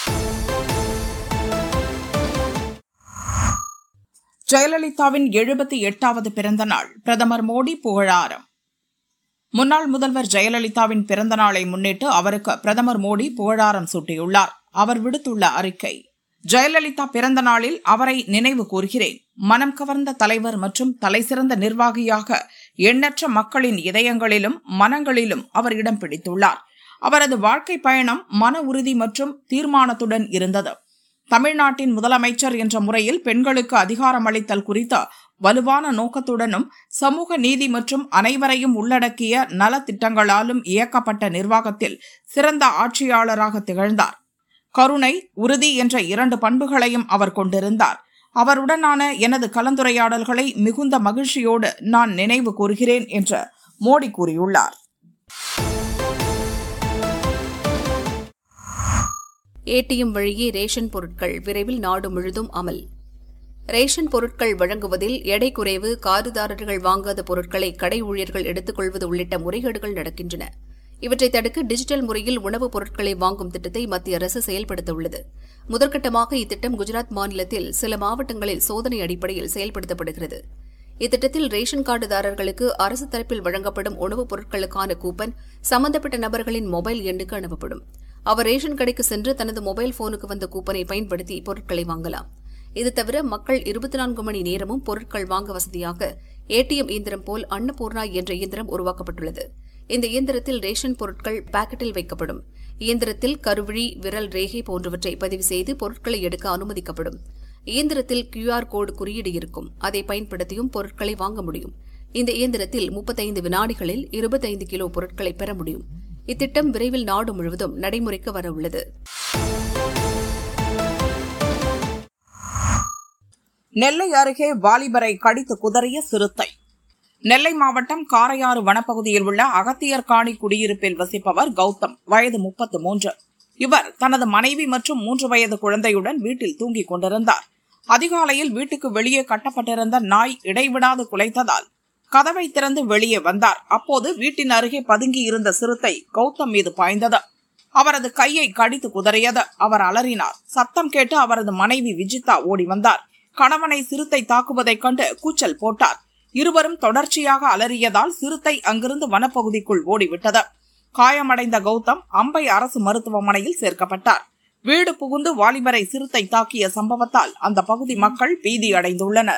F: ஜெயலலிதாவின் எழுபத்தி எட்டாவது பிறந்த நாள் பிரதமர் மோடி புகழாரம் முன்னாள் முதல்வர் ஜெயலலிதாவின் பிறந்த நாளை முன்னிட்டு அவருக்கு பிரதமர் மோடி புகழாரம் சூட்டியுள்ளார் அவர் விடுத்துள்ள அறிக்கை ஜெயலலிதா பிறந்த நாளில் அவரை நினைவு கூர்கிறேன் மனம் கவர்ந்த தலைவர் மற்றும் தலைசிறந்த நிர்வாகியாக எண்ணற்ற மக்களின் இதயங்களிலும் மனங்களிலும் அவர் இடம் பிடித்துள்ளார் அவரது வாழ்க்கை பயணம் மன உறுதி மற்றும் தீர்மானத்துடன் இருந்தது தமிழ்நாட்டின் முதலமைச்சர் என்ற முறையில் பெண்களுக்கு அதிகாரமளித்தல் குறித்த வலுவான நோக்கத்துடனும் சமூக நீதி மற்றும் அனைவரையும் உள்ளடக்கிய நலத்திட்டங்களாலும் இயக்கப்பட்ட நிர்வாகத்தில் சிறந்த ஆட்சியாளராக திகழ்ந்தார் கருணை உறுதி என்ற இரண்டு பண்புகளையும் அவர் கொண்டிருந்தார் அவருடனான எனது கலந்துரையாடல்களை மிகுந்த மகிழ்ச்சியோடு நான் நினைவு கூறுகிறேன் என்று மோடி கூறியுள்ளார்
E: ஏடிஎம் வழியே ரேஷன் பொருட்கள் விரைவில் நாடு முழுதும் அமல் ரேஷன் பொருட்கள் வழங்குவதில் எடை குறைவு காருதாரர்கள் வாங்காத பொருட்களை கடை ஊழியர்கள் எடுத்துக்கொள்வது உள்ளிட்ட முறைகேடுகள் நடக்கின்றன இவற்றை தடுக்க டிஜிட்டல் முறையில் உணவுப் பொருட்களை வாங்கும் திட்டத்தை மத்திய அரசு செயல்படுத்த உள்ளது முதற்கட்டமாக இத்திட்டம் குஜராத் மாநிலத்தில் சில மாவட்டங்களில் சோதனை அடிப்படையில் செயல்படுத்தப்படுகிறது இத்திட்டத்தில் ரேஷன் கார்டுதாரர்களுக்கு அரசு தரப்பில் வழங்கப்படும் உணவுப் பொருட்களுக்கான கூப்பன் சம்பந்தப்பட்ட நபர்களின் மொபைல் எண்ணுக்கு அனுப்பப்படும் அவர் ரேஷன் கடைக்கு சென்று தனது மொபைல் போனுக்கு வந்த கூப்பனை பயன்படுத்தி பொருட்களை வாங்கலாம் இது தவிர மக்கள் இருபத்தி நான்கு மணி நேரமும் பொருட்கள் வாங்க வசதியாக ஏடிஎம் இயந்திரம் போல் அன்னபூர்ணா என்ற இயந்திரம் உருவாக்கப்பட்டுள்ளது இந்த இயந்திரத்தில் ரேஷன் பொருட்கள் பாக்கெட்டில் வைக்கப்படும் இயந்திரத்தில் கருவிழி விரல் ரேகை போன்றவற்றை பதிவு செய்து பொருட்களை எடுக்க அனுமதிக்கப்படும் இயந்திரத்தில் கியூஆர் கோடு குறியீடு இருக்கும் அதை பயன்படுத்தியும் பொருட்களை வாங்க முடியும் இந்த இயந்திரத்தில் முப்பத்தைந்து வினாடிகளில் இருபத்தைந்து கிலோ பொருட்களை பெற முடியும் இத்திட்டம் விரைவில் நாடு முழுவதும் நடைமுறைக்கு வர உள்ளது
F: நெல்லை அருகே வாலிபரை கடித்து குதறிய சிறுத்தை நெல்லை மாவட்டம் காரையாறு வனப்பகுதியில் உள்ள அகத்தியர்காணி குடியிருப்பில் வசிப்பவர் கௌதம் வயது முப்பத்து மூன்று இவர் தனது மனைவி மற்றும் மூன்று வயது குழந்தையுடன் வீட்டில் தூங்கிக் கொண்டிருந்தார் அதிகாலையில் வீட்டுக்கு வெளியே கட்டப்பட்டிருந்த நாய் இடைவிடாது குலைத்ததால் கதவை திறந்து வெளியே வந்தார் அப்போது வீட்டின் அருகே பதுங்கி இருந்த சிறுத்தை கௌதம் மீது பாய்ந்தது அவரது கையை கடித்து குதறியது அவர் அலறினார் சத்தம் கேட்டு அவரது மனைவி விஜிதா ஓடி வந்தார் கணவனை சிறுத்தை தாக்குவதைக் கண்டு கூச்சல் போட்டார் இருவரும் தொடர்ச்சியாக அலறியதால் சிறுத்தை அங்கிருந்து வனப்பகுதிக்குள் ஓடிவிட்டது காயமடைந்த கௌதம் அம்பை அரசு மருத்துவமனையில் சேர்க்கப்பட்டார் வீடு புகுந்து வாலிபரை சிறுத்தை தாக்கிய சம்பவத்தால் அந்த பகுதி மக்கள் பீதி அடைந்துள்ளனர்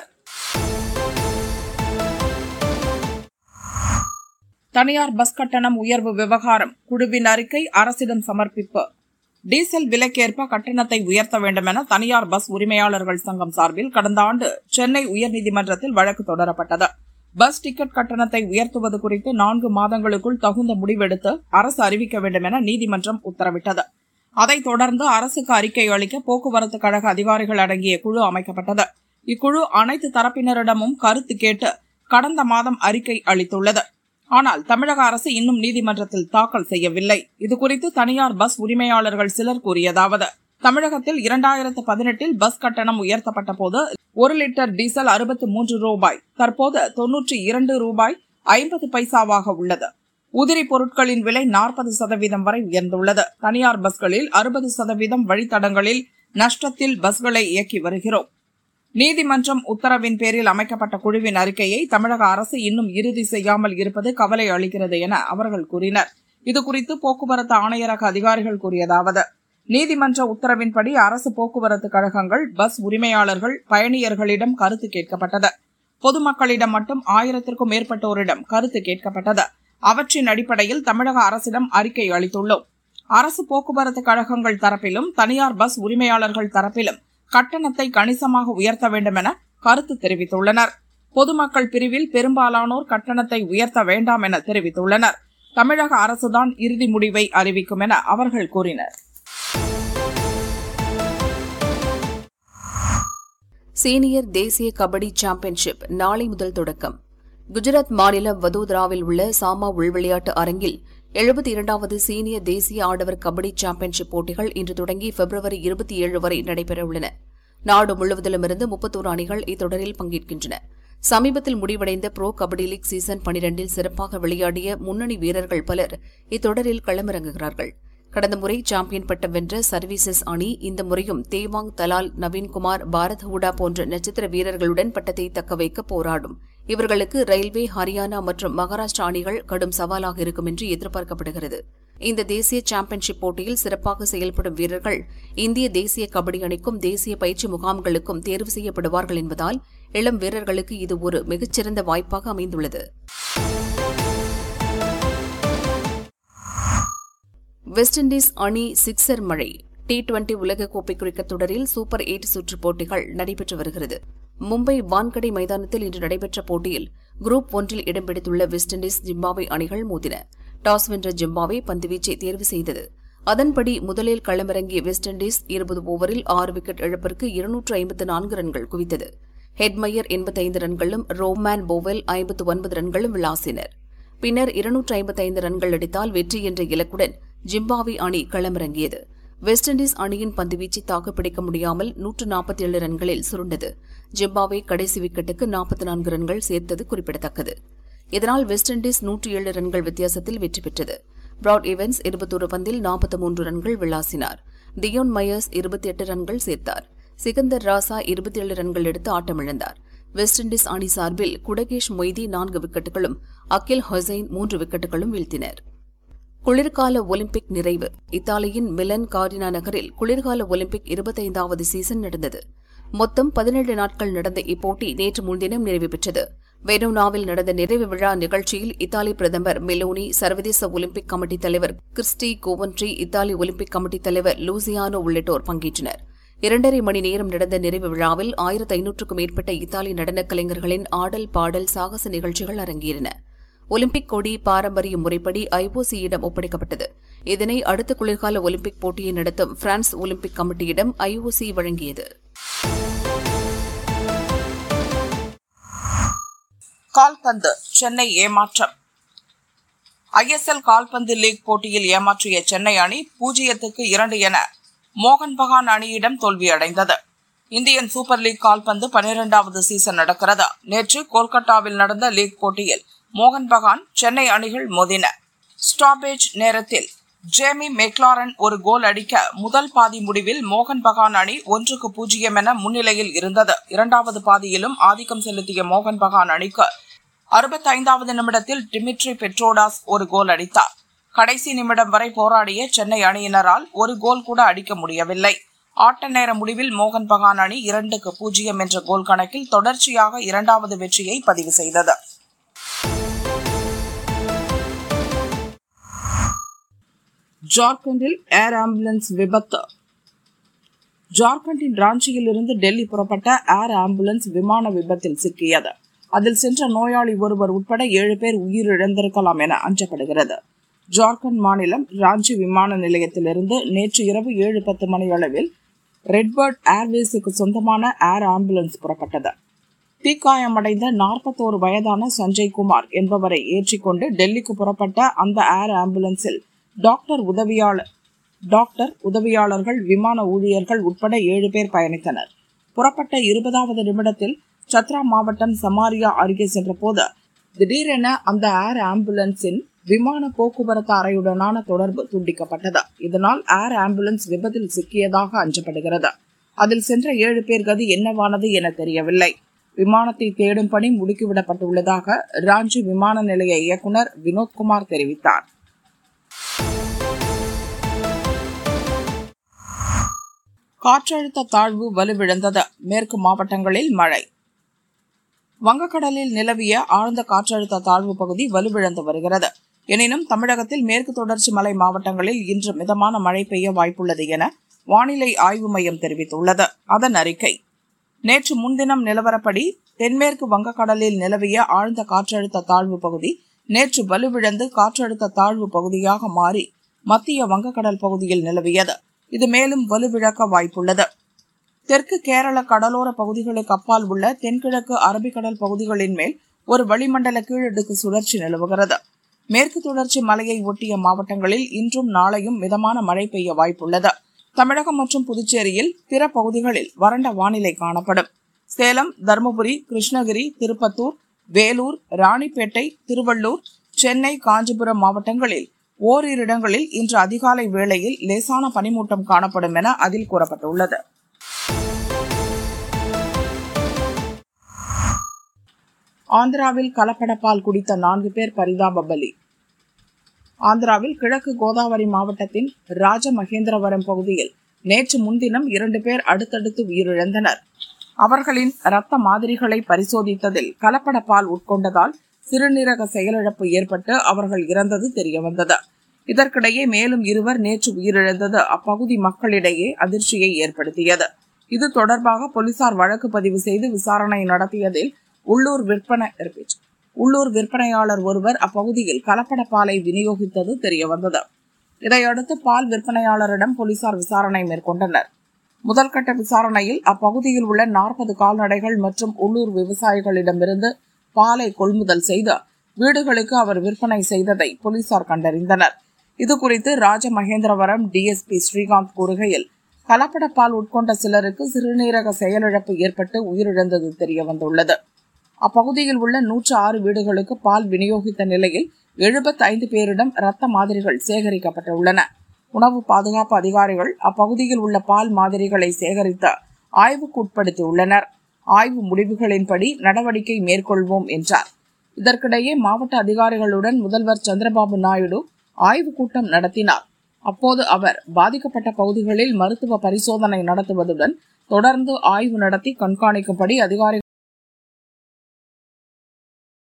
F: தனியார் பஸ் கட்டணம் உயர்வு விவகாரம் குழுவின் அறிக்கை அரசிடம் சமர்ப்பிப்பு டீசல் விலைக்கேற்ப கட்டணத்தை உயர்த்த வேண்டும் என தனியார் பஸ் உரிமையாளர்கள் சங்கம் சார்பில் கடந்த ஆண்டு சென்னை உயர்நீதிமன்றத்தில் வழக்கு தொடரப்பட்டது பஸ் டிக்கெட் கட்டணத்தை உயர்த்துவது குறித்து நான்கு மாதங்களுக்குள் தகுந்த முடிவெடுத்து அரசு அறிவிக்க வேண்டும் என நீதிமன்றம் உத்தரவிட்டது அதைத் தொடர்ந்து அரசுக்கு அறிக்கை அளிக்க போக்குவரத்து கழக அதிகாரிகள் அடங்கிய குழு அமைக்கப்பட்டது இக்குழு அனைத்து தரப்பினரிடமும் கருத்து கேட்டு கடந்த மாதம் அறிக்கை அளித்துள்ளது ஆனால் தமிழக அரசு இன்னும் நீதிமன்றத்தில் தாக்கல் செய்யவில்லை இதுகுறித்து தனியார் பஸ் உரிமையாளர்கள் சிலர் கூறியதாவது தமிழகத்தில் இரண்டாயிரத்து பதினெட்டில் பஸ் கட்டணம் உயர்த்தப்பட்ட போது ஒரு லிட்டர் டீசல் அறுபத்து மூன்று ரூபாய் தற்போது தொன்னூற்றி இரண்டு ரூபாய் ஐம்பது பைசாவாக உள்ளது உதிரி பொருட்களின் விலை நாற்பது சதவீதம் வரை உயர்ந்துள்ளது தனியார் பஸ்களில் அறுபது சதவீதம் வழித்தடங்களில் நஷ்டத்தில் பஸ்களை இயக்கி வருகிறோம் நீதிமன்றம் உத்தரவின் பேரில் அமைக்கப்பட்ட குழுவின் அறிக்கையை தமிழக அரசு இன்னும் இறுதி செய்யாமல் இருப்பது கவலை அளிக்கிறது என அவர்கள் கூறினர் இதுகுறித்து போக்குவரத்து ஆணையரக அதிகாரிகள் கூறியதாவது நீதிமன்ற உத்தரவின்படி அரசு போக்குவரத்து கழகங்கள் பஸ் உரிமையாளர்கள் பயணியர்களிடம் கருத்து கேட்கப்பட்டது பொதுமக்களிடம் மட்டும் ஆயிரத்திற்கும் மேற்பட்டோரிடம் கருத்து கேட்கப்பட்டது அவற்றின் அடிப்படையில் தமிழக அரசிடம் அறிக்கை அளித்துள்ளோம் அரசு போக்குவரத்து கழகங்கள் தரப்பிலும் தனியார் பஸ் உரிமையாளர்கள் தரப்பிலும் கட்டணத்தை கணிசமாக உயர்த்த வேண்டும் என கருத்து தெரிவித்துள்ளனர் பொதுமக்கள் பிரிவில் பெரும்பாலானோர் கட்டணத்தை உயர்த்த வேண்டாம் என தெரிவித்துள்ளனர் தமிழக அரசுதான் இறுதி முடிவை அறிவிக்கும் என அவர்கள் கூறினர்
G: சீனியர் தேசிய கபடி சாம்பியன்ஷிப் நாளை முதல் தொடக்கம் குஜராத் மாநிலம் வதோதராவில் உள்ள சாமா உள்விளையாட்டு அரங்கில் எழுபத்தி இரண்டாவது சீனியர் தேசிய ஆடவர் கபடி சாம்பியன்ஷிப் போட்டிகள் இன்று தொடங்கி பிப்ரவரி இருபத்தி ஏழு வரை நடைபெறவுள்ளன நாடு முழுவதிலுமிருந்து முப்பத்தோரு அணிகள் இத்தொடரில் பங்கேற்கின்றன சமீபத்தில் முடிவடைந்த ப்ரோ கபடி லீக் சீசன் பனிரெண்டில் சிறப்பாக விளையாடிய முன்னணி வீரர்கள் பலர் இத்தொடரில் களமிறங்குகிறார்கள் கடந்த முறை சாம்பியன் பட்டம் வென்ற சர்வீசஸ் அணி இந்த முறையும் தேவாங் தலால் நவீன்குமார் பாரத் ஹூடா போன்ற நட்சத்திர வீரர்களுடன் பட்டத்தை தக்கவைக்க போராடும் இவர்களுக்கு ரயில்வே ஹரியானா மற்றும் மகாராஷ்டிரா அணிகள் கடும் சவாலாக இருக்கும் என்று எதிர்பார்க்கப்படுகிறது இந்த தேசிய சாம்பியன்ஷிப் போட்டியில் சிறப்பாக செயல்படும் வீரர்கள் இந்திய தேசிய கபடி அணிக்கும் தேசிய பயிற்சி முகாம்களுக்கும் தேர்வு செய்யப்படுவார்கள் என்பதால் இளம் வீரர்களுக்கு இது ஒரு மிகச்சிறந்த வாய்ப்பாக அமைந்துள்ளது வெஸ்ட் இண்டீஸ் அணி சிக்ஸர் மழை டி டுவெண்டி உலகக்கோப்பை கிரிக்கெட் தொடரில் சூப்பர் எயிட் சுற்றுப் போட்டிகள் நடைபெற்று வருகிறது மும்பை வான்கடை மைதானத்தில் இன்று நடைபெற்ற போட்டியில் குரூப் ஒன்றில் இடம் பிடித்துள்ள வெஸ்ட் இண்டீஸ் ஜிம்பாவே அணிகள் மோதின டாஸ் வென்ற ஜிம்பாவே பந்துவீச்சை தேர்வு செய்தது அதன்படி முதலில் களமிறங்கிய வெஸ்ட் இண்டீஸ் இருபது ஓவரில் ஆறு விக்கெட் இழப்பிற்கு இருநூற்று ஐம்பத்து நான்கு ரன்கள் குவித்தது ஹெட்மயர் எண்பத்தைந்து ரன்களும் ரோமேன் போவெல் ஐம்பத்து ஒன்பது ரன்களும் விளாசினர் பின்னர் இருநூற்று ஐம்பத்தைந்து ரன்கள் அடித்தால் வெற்றி என்ற இலக்குடன் ஜிம்பாவே அணி களமிறங்கியது வெஸ்ட் இண்டீஸ் அணியின் பந்துவீச்சை தாக்குப்பிடிக்க முடியாமல் நூற்று நாற்பத்தி ஏழு ரன்களில் சுருண்டது ஜிம்பாவே கடைசி விக்கெட்டுக்கு நாற்பத்தி நான்கு ரன்கள் சேர்த்தது குறிப்பிடத்தக்கது இதனால் வெஸ்ட் இண்டீஸ் நூற்றி ஏழு ரன்கள் வித்தியாசத்தில் வெற்றி பெற்றது பிராட் இவன்ஸ் இருபத்தொரு பந்தில் நாற்பத்தி மூன்று ரன்கள் விளாசினார் தியோன் மயர்ஸ் இருபத்தி எட்டு ரன்கள் சேர்த்தார் சிகந்தர் ராசா இருபத்தி ஏழு ரன்கள் எடுத்து ஆட்டமிழந்தார் வெஸ்ட் இண்டீஸ் அணி சார்பில் குடகேஷ் மொய்தி நான்கு விக்கெட்டுகளும் அகில் ஹொசைன் மூன்று விக்கெட்டுகளும் வீழ்த்தினர் குளிர்கால ஒலிம்பிக் நிறைவு இத்தாலியின் மிலன் காரினா நகரில் குளிர்கால ஒலிம்பிக் இருபத்தைந்தாவது சீசன் நடந்தது மொத்தம் பதினேழு நாட்கள் நடந்த இப்போட்டி நேற்று முன்தினம் நிறைவு பெற்றது வெரோனாவில் நடந்த நிறைவு விழா நிகழ்ச்சியில் இத்தாலி பிரதமர் மெலோனி சர்வதேச ஒலிம்பிக் கமிட்டி தலைவர் Kirsty Coventry Italy Olympic committee தலைவர் லூசியானோ உள்ளிட்டோர் பங்கேற்றனர் இரண்டரை மணி நேரம் நடந்த நிறைவு விழாவில் ஆயிரத்து ஐநூற்றுக்கும் மேற்பட்ட இத்தாலி நடனக் கலைஞர்களின் ஆடல் பாடல் சாகச நிகழ்ச்சிகள் அரங்கேறின ஒலிம்பிக் கொடி பாரம்பரிய முறைப்படி ஐஓசியிடம் ஒப்படைக்கப்பட்டது இதனை அடுத்த குளிர்கால ஒலிம்பிக் போட்டியை நடத்தும் பிரான்ஸ் ஒலிம்பிக் கமிட்டியிடம் ஐஓசி வழங்கியது
F: கால்பந்து சென்னை ஏமாற்றம் ஐஎஸ்எல் கால்பந்து லீக் போட்டியில் ஏமாற்றிய சென்னை அணி பூஜ்ஜியத்துக்கு இரண்டு என மோகன் பகான் அணியிடம் தோல்வியடைந்தது இந்தியன் சூப்பர் லீக் கால்பந்து பனிரெண்டாவது சீசன் நடக்கிறது நேற்று கொல்கத்தாவில் நடந்த லீக் போட்டியில் மோகன் பகான் சென்னை அணிகள் மோதின ஸ்டாப்பேஜ் நேரத்தில் ஜேமி மெக்லாரன் ஒரு கோல் அடிக்க முதல் பாதி முடிவில் மோகன் பகான் அணி ஒன்றுக்கு பூஜ்ஜியம் என முன்னிலையில் இருந்தது இரண்டாவது பாதியிலும் ஆதிக்கம் செலுத்திய மோகன் பகான் அணிக்கு அறுபத்தைந்தாவது நிமிடத்தில் டிமிட்ரி பெட்ரோடாஸ் ஒரு கோல் அடித்தார் கடைசி நிமிடம் வரை போராடிய சென்னை அணியினரால் ஒரு கோல் கூட அடிக்க முடியவில்லை ஆட்ட நேர முடிவில் மோகன் பகான் அணி இரண்டுக்கு பூஜ்ஜியம் என்ற கோல் கணக்கில் தொடர்ச்சியாக இரண்டாவது வெற்றியை பதிவு செய்தது ஜார்க்கண்டில் ஏர் ஆம்புலன்ஸ் விபத்து ஜார்க்கண்டின் ராஞ்சியிலிருந்து டெல்லி புறப்பட்ட ஏர் ஆம்புலன்ஸ் விமான விபத்தில் சிக்கியது அதில் சென்ற நோயாளி ஒருவர் உட்பட ஏழு பேர் உயிரிழந்திருக்கலாம் என அஞ்சப்படுகிறது ஜார்க்கண்ட் மாநிலம் ராஞ்சி விமான நிலையத்திலிருந்து நேற்று இரவு ஏழு பத்து மணி அளவில் ரெட்பர்ட் ஏர்வேஸுக்கு சொந்தமான ஏர் ஆம்புலன்ஸ் புறப்பட்டது தீக்காயமடைந்த நாற்பத்தோரு வயதான சஞ்சய் குமார் என்பவரை ஏற்றிக்கொண்டு டெல்லிக்கு புறப்பட்ட அந்த ஏர் ஆம்புலன்ஸில் டாக்டர் உதவியாளர் டாக்டர் உதவியாளர்கள் விமான ஊழியர்கள் உட்பட ஏழு பேர் பயணித்தனர் புறப்பட்ட இருபதாவது நிமிடத்தில் சத்ரா மாவட்டம் சமாரியா அருகே சென்றபோது திடீரென அந்த ஏர் ஆம்புலன்ஸின் விமான போக்குவரத்து அறையுடனான தொடர்பு துண்டிக்கப்பட்டது இதனால் ஏர் ஆம்புலன்ஸ் விபத்தில் சிக்கியதாக அஞ்சப்படுகிறது அதில் சென்ற ஏழு பேர் கதி என்னவானது என தெரியவில்லை விமானத்தை தேடும் பணி முடுக்கிவிடப்பட்டுள்ளதாக ராஞ்சி விமான நிலைய இயக்குனர் வினோத்குமார் தெரிவித்தார் காற்றழுத்த தாழ்வு வலுவிழந்தது மேற்கு மாவட்டங்களில் மழை வங்கக்கடலில் நிலவிய ஆழ்ந்த காற்றழுத்த தாழ்வு பகுதி வலுவிழந்து வருகிறது எனினும் தமிழகத்தில் மேற்கு தொடர்ச்சி மலை மாவட்டங்களில் இன்று மிதமான மழை பெய்ய வாய்ப்புள்ளது என வானிலை ஆய்வு மையம் தெரிவித்துள்ளது அதன் அறிக்கை நேற்று முன்தினம் நிலவரப்படி தென்மேற்கு வங்கக்கடலில் நிலவிய ஆழ்ந்த காற்றழுத்த தாழ்வு பகுதி நேற்று வலுவிழந்து காற்றழுத்த தாழ்வு பகுதியாக மாறி மத்திய வங்கக்கடல் பகுதியில் நிலவியது இது மேலும் வலுவிழக்க வாய்ப்புள்ளது தெற்கு கேரள கடலோர பகுதிகளுக்கு அப்பால் உள்ள தென்கிழக்கு அரபிக்கடல் பகுதிகளின் மேல் ஒரு வளிமண்டல கீழடுக்கு சுழற்சி நிலவுகிறது மேற்கு தொடர்ச்சி மலையை ஒட்டிய மாவட்டங்களில் இன்றும் நாளையும் மிதமான மழை பெய்ய வாய்ப்புள்ளது தமிழகம் மற்றும் புதுச்சேரியில் பிற பகுதிகளில் வறண்ட வானிலை காணப்படும் சேலம் தருமபுரி கிருஷ்ணகிரி திருப்பத்தூர் வேலூர் ராணிப்பேட்டை திருவள்ளூர் சென்னை காஞ்சிபுரம் மாவட்டங்களில் ஓரிரு இடங்களில் இன்று அதிகாலை வேளையில் லேசான பனிமூட்டம் காணப்படும் என அதில் கூறப்பட்டுள்ளது ஆந்திராவில் கலப்படப்பால் குடித்த நான்கு பேர் பரிதாப பலி ஆந்திராவில் கிழக்கு கோதாவரி மாவட்டத்தின் ராஜமகேந்திரவரம் பகுதியில் நேற்று முன்தினம் இரண்டு பேர் அடுத்தடுத்து உயிரிழந்தனர் அவர்களின் இரத்த மாதிரிகளை பரிசோதித்ததில் கலப்பட பால் உட்கொண்டதால் சிறுநீரக செயலிழப்பு ஏற்பட்டு அவர்கள் இறந்தது தெரியவந்தது இதற்கிடையே மேலும் இருவர் நேற்று உயிரிழந்தது அப்பகுதி மக்களிடையே அதிர்ச்சியை ஏற்படுத்தியது இது தொடர்பாக போலீசார் வழக்கு பதிவு செய்து விசாரணை நடத்தியதில் உள்ளூர் விற்பனை உள்ளூர் விற்பனையாளர் ஒருவர் அப்பகுதியில் கலப்பட பாலை விநியோகித்தது தெரியவந்தது இதையடுத்து பால் விற்பனையாளரிடம் போலீசார் விசாரணை மேற்கொண்டனர் முதல்கட்ட விசாரணையில் அப்பகுதியில் உள்ள நாற்பது கால்நடைகள் மற்றும் உள்ளூர் விவசாயிகளிடமிருந்து பாலை கொள்முதல் செய்து வீடுகளுக்கு அவர் விற்பனை செய்ததை போலீசார் கண்டறிந்தனர் இது குறித்து ராஜமகேந்திரவரம் டிஎஸ்பி ஸ்ரீகாந்த் கூறுகையில் கலப்பட பால் உட்கொண்ட சிலருக்கு சிறுநீரக செயலிழப்பு ஏற்பட்டு உயிரிழந்தது தெரியவந்துள்ளது அப்பகுதியில் உள்ள நூற்று ஆறு வீடுகளுக்கு பால் விநியோகித்த நிலையில் எழுபத்தைந்து பேரிடம் இரத்த மாதிரிகள் சேகரிக்கப்பட்டுள்ளன உணவு பாதுகாப்பு அதிகாரிகள் அப்பகுதியில் உள்ள பால் மாதிரிகளை சேகரித்து ஆய்வுக்கு உட்படுத்தியுள்ளனர் ஆய்வு முடிவுகளின்படி நடவடிக்கை மேற்கொள்வோம் என்றார் இதற்கிடையே மாவட்ட அதிகாரிகளுடன் முதல்வர் சந்திரபாபு நாயுடு ஆய்வுக் கூட்டம் நடத்தினார் அப்போது அவர் பாதிக்கப்பட்ட பகுதிகளில் மருத்துவ பரிசோதனை நடத்துவதுடன் தொடர்ந்து ஆய்வு நடத்தி கண்காணிக்கும்படி அதிகாரிகள்